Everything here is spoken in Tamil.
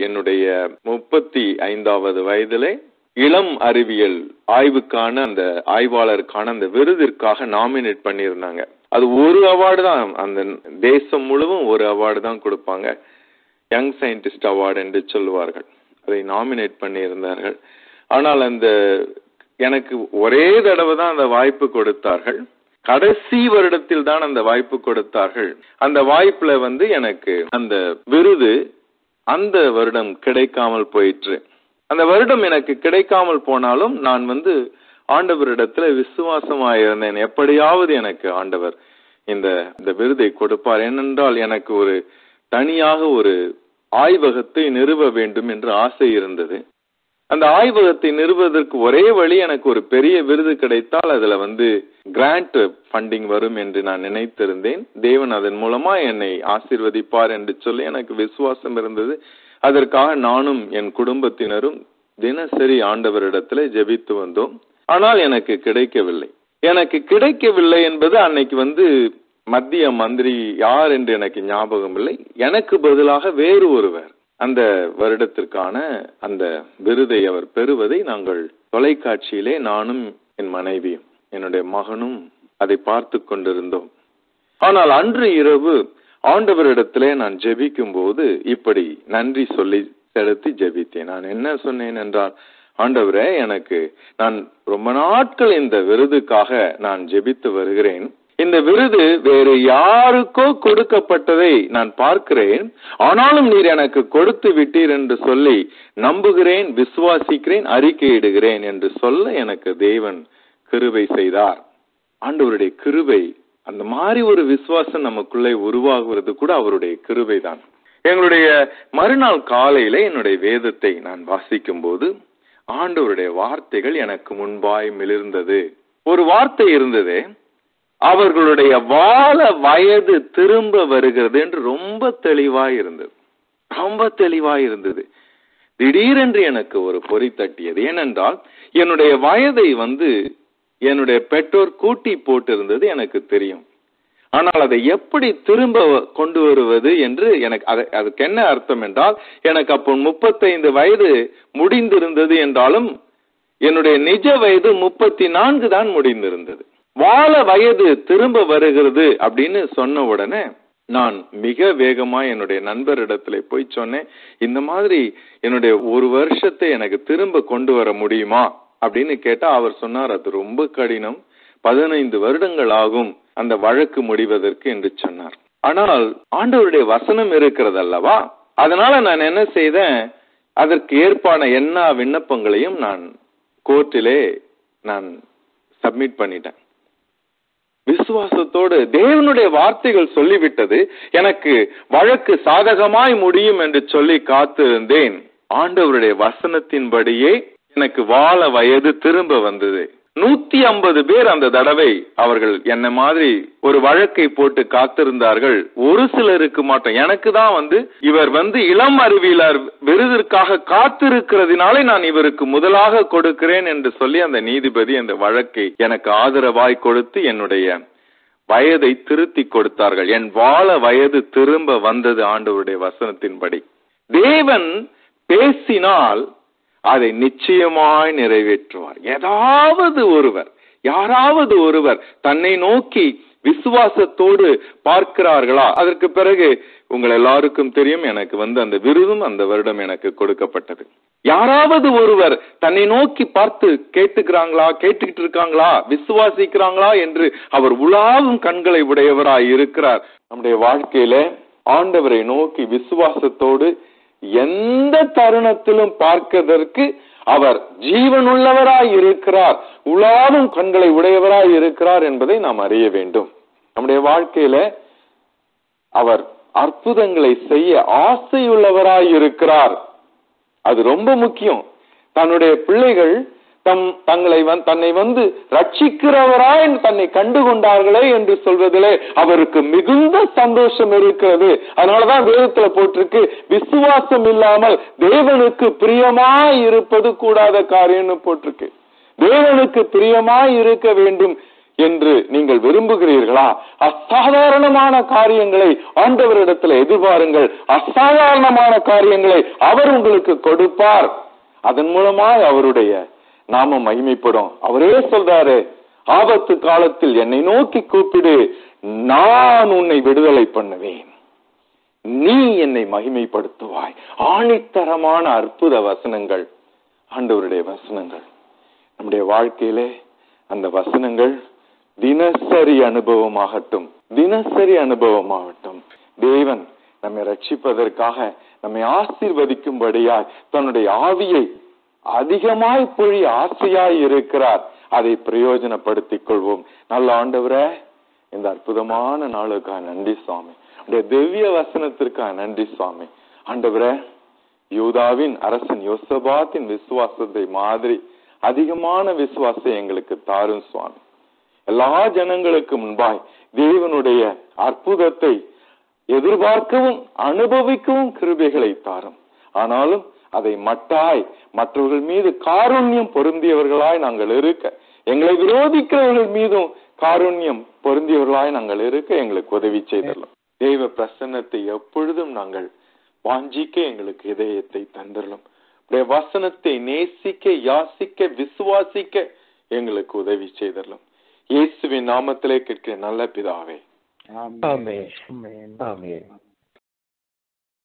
என்னுடைய முப்பத்தி ஐந்தாவது வயதிலே இளம் அறிவியல் ஆய்வுக்கான அந்த ஆய்வாளருக்கான அந்த விருதிற்காக நாமினேட் பண்ணியிருந்தாங்க அது ஒரு அவார்டு தான் அந்த தேசம் முழுவதும் ஒரு அவார்டு தான் கொடுப்பாங்க யங் சயின்டிஸ்ட் அவார்டு என்று சொல்லுவார்கள் அதை நாமினேட் பண்ணியிருந்தார்கள் ஆனால் அந்த எனக்கு ஒரே தடவை தான் அந்த வாய்ப்பு கொடுத்தார்கள் கடைசி வருடத்தில் தான் அந்த வாய்ப்பு கொடுத்தார்கள் அந்த வாய்ப்புல வந்து எனக்கு அந்த விருது அந்த வருடம் கிடைக்காமல் போயிற்று அந்த வருடம் எனக்கு கிடைக்காமல் போனாலும் நான் வந்து ஆண்டவரிடத்துல விசுவாசமாயிருந்தேன் எப்படியாவது எனக்கு ஆண்டவர் இந்த இந்த விருதை கொடுப்பார் ஏனென்றால் எனக்கு ஒரு தனியாக ஒரு ஆய்வகத்தை நிறுவ வேண்டும் என்று ஆசை இருந்தது அந்த ஆய்வகத்தை நிறுவதற்கு ஒரே வழி எனக்கு ஒரு பெரிய விருது கிடைத்தால் அதுல வந்து கிராண்ட் ஃபண்டிங் வரும் என்று நான் நினைத்திருந்தேன் தேவன் அதன் மூலமா என்னை ஆசீர்வதிப்பார் என்று சொல்லி எனக்கு விசுவாசம் இருந்தது அதற்காக நானும் என் குடும்பத்தினரும் தினசரி ஆண்டவரிடத்துல ஜெபித்து வந்தோம் ஆனால் எனக்கு கிடைக்கவில்லை எனக்கு கிடைக்கவில்லை என்பது அன்னைக்கு வந்து மத்திய மந்திரி யார் என்று எனக்கு ஞாபகம் இல்லை எனக்கு பதிலாக வேறு ஒருவர் அந்த வருடத்திற்கான அந்த விருதை அவர் பெறுவதை நாங்கள் தொலைக்காட்சியிலே நானும் என் மனைவியும் என்னுடைய மகனும் அதை பார்த்து கொண்டிருந்தோம் ஆனால் அன்று இரவு ஆண்டவரிடத்திலே நான் ஜெபிக்கும் போது இப்படி நன்றி சொல்லி செலுத்தி ஜெபித்தேன் நான் என்ன சொன்னேன் என்றால் ஆண்டவரே எனக்கு நான் ரொம்ப நாட்கள் இந்த விருதுக்காக நான் ஜெபித்து வருகிறேன் இந்த விருது வேறு யாருக்கோ கொடுக்கப்பட்டதை நான் பார்க்கிறேன் ஆனாலும் நீர் எனக்கு கொடுத்து விட்டீர் என்று சொல்லி நம்புகிறேன் விசுவாசிக்கிறேன் அறிக்கையிடுகிறேன் என்று சொல்ல எனக்கு தேவன் கிருபை செய்தார் ஆண்டவருடைய கிருபை அந்த மாதிரி ஒரு விசுவாசம் நமக்குள்ளே உருவாகுவது கூட அவருடைய கிருபை தான் எங்களுடைய மறுநாள் காலையில என்னுடைய வேதத்தை நான் வாசிக்கும் போது ஆண்டவருடைய வார்த்தைகள் எனக்கு முன்பாய் மிளிர்ந்தது ஒரு வார்த்தை இருந்தது அவர்களுடைய வாழ வயது திரும்ப வருகிறது என்று ரொம்ப தெளிவாய் இருந்தது ரொம்ப தெளிவாய் இருந்தது திடீரென்று எனக்கு ஒரு பொறி தட்டியது ஏனென்றால் என்னுடைய வயதை வந்து என்னுடைய பெற்றோர் கூட்டி போட்டிருந்தது எனக்கு தெரியும் ஆனால் அதை எப்படி திரும்ப கொண்டு வருவது என்று எனக்கு அதுக்கு என்ன அர்த்தம் என்றால் எனக்கு அப்போ முப்பத்தைந்து வயது முடிந்திருந்தது என்றாலும் என்னுடைய நிஜ வயது முப்பத்தி நான்கு தான் முடிந்திருந்தது வாழ வயது திரும்ப வருகிறது அப்படின்னு சொன்ன உடனே நான் மிக வேகமா என்னுடைய நண்பரிடத்துல போய் சொன்னேன் இந்த மாதிரி என்னுடைய ஒரு வருஷத்தை எனக்கு திரும்ப கொண்டு வர முடியுமா அப்படின்னு கேட்டா அவர் சொன்னார் அது ரொம்ப கடினம் பதினைந்து வருடங்கள் ஆகும் அந்த வழக்கு முடிவதற்கு என்று சொன்னார் ஆனால் ஆண்டவருடைய வசனம் இருக்கிறது அல்லவா அதனால நான் என்ன செய்தேன் அதற்கு ஏற்பான எல்லா விண்ணப்பங்களையும் நான் கோர்ட்டிலே நான் சப்மிட் பண்ணிட்டேன் விசுவாசத்தோடு தேவனுடைய வார்த்தைகள் சொல்லிவிட்டது எனக்கு வழக்கு சாதகமாய் முடியும் என்று சொல்லி காத்திருந்தேன் ஆண்டவருடைய வசனத்தின்படியே எனக்கு வாழ வயது திரும்ப வந்தது நூத்தி ஐம்பது பேர் அந்த தடவை அவர்கள் என்ன மாதிரி ஒரு வழக்கை போட்டு காத்திருந்தார்கள் ஒரு சிலருக்கு மாட்டோம் எனக்கு தான் வந்து இவர் வந்து இளம் அறிவியலர் விருதிற்காக காத்திருக்கிறதுனாலே நான் இவருக்கு முதலாக கொடுக்கிறேன் என்று சொல்லி அந்த நீதிபதி அந்த வழக்கை எனக்கு ஆதரவாய் கொடுத்து என்னுடைய வயதை திருத்தி கொடுத்தார்கள் என் வாழ வயது திரும்ப வந்தது ஆண்டவருடைய வசனத்தின்படி தேவன் பேசினால் அதை நிச்சயமாய் நிறைவேற்றுவார் ஏதாவது ஒருவர் யாராவது ஒருவர் தன்னை நோக்கி விசுவாசத்தோடு பார்க்கிறார்களா அதற்கு பிறகு உங்கள் எல்லாருக்கும் தெரியும் எனக்கு வந்து அந்த விருதும் அந்த வருடம் எனக்கு கொடுக்கப்பட்டது யாராவது ஒருவர் தன்னை நோக்கி பார்த்து கேட்டுக்கிறாங்களா கேட்டுக்கிட்டு இருக்காங்களா விசுவாசிக்கிறாங்களா என்று அவர் உலாவும் கண்களை உடையவராய் இருக்கிறார் நம்முடைய வாழ்க்கையில ஆண்டவரை நோக்கி விசுவாசத்தோடு எந்த தருணத்திலும் பார்க்கதற்கு அவர் ஜீவனுள்ளவராய் இருக்கிறார் உலாவும் கண்களை உடையவராய் இருக்கிறார் என்பதை நாம் அறிய வேண்டும் நம்முடைய வாழ்க்கையில அவர் அற்புதங்களை செய்ய ஆசையுள்ளவராய் இருக்கிறார் அது ரொம்ப முக்கியம் தன்னுடைய பிள்ளைகள் தம் தங்களை தன்னை வந்து ரட்சிக்கிறவராய் தன்னை கண்டு கொண்டார்களே என்று சொல்வதிலே அவருக்கு மிகுந்த சந்தோஷம் இருக்கிறது அதனாலதான் வேதத்துல போட்டிருக்கு விசுவாசம் இல்லாமல் தேவனுக்கு பிரியமாய் இருப்பது கூடாத காரியம்னு போட்டிருக்கு தேவனுக்கு பிரியமாய் இருக்க வேண்டும் என்று நீங்கள் விரும்புகிறீர்களா அசாதாரணமான காரியங்களை ஆண்டவரிடத்தில் எதிர்பாருங்கள் அசாதாரணமான காரியங்களை அவர் உங்களுக்கு கொடுப்பார் அதன் மூலமாய் அவருடைய நாம மகிமைப்படும் அவரே சொல்றாரு ஆபத்து காலத்தில் என்னை நோக்கி கூப்பிடு நான் உன்னை விடுதலை பண்ணுவேன் நீ என்னை மகிமைப்படுத்துவாய் ஆணித்தரமான அற்புத வசனங்கள் ஆண்டவருடைய வசனங்கள் நம்முடைய வாழ்க்கையிலே அந்த வசனங்கள் தினசரி அனுபவமாகட்டும் தினசரி அனுபவமாகட்டும் தேவன் நம்மை ரட்சிப்பதற்காக நம்மை ஆசீர்வதிக்கும்படியாய் தன்னுடைய ஆவியை அதிகமாய் பொழி ஆசையாய் இருக்கிறார் அதை பிரயோஜனப்படுத்திக் கொள்வோம் நல்ல ஆண்டவரே இந்த அற்புதமான நாளுக்காக நன்றி சுவாமி உடைய திவ்ய வசனத்திற்காக நன்றி சுவாமி ஆண்டவரே யூதாவின் அரசன் யோசபாத்தின் விசுவாசத்தை மாதிரி அதிகமான விசுவாசம் எங்களுக்கு தாரும் சுவாமி எல்லா ஜனங்களுக்கு முன்பாய் தேவனுடைய அற்புதத்தை எதிர்பார்க்கவும் அனுபவிக்கவும் கிருபைகளை தாரும் ஆனாலும் அதை மட்டாய் மற்றவர்கள் மீது காருண்யம் பொருந்தியவர்களாய் நாங்கள் இருக்க எங்களை விரோதிக்கிறவர்கள் மீதும் காருண்யம் பொருந்தியவர்களாய் நாங்கள் இருக்க எங்களுக்கு உதவி செய்தரலாம் தெய்வ பிரசன்னத்தை எப்பொழுதும் நாங்கள் வாஞ்சிக்க எங்களுக்கு இதயத்தை தந்துடலாம் உடைய வசனத்தை நேசிக்க யாசிக்க விசுவாசிக்க எங்களுக்கு உதவி செய்தரலாம் இயேசுவின் நாமத்திலே கேட்கிற நல்ல பிதாவே ஆமென் ஆமென் ஆமென்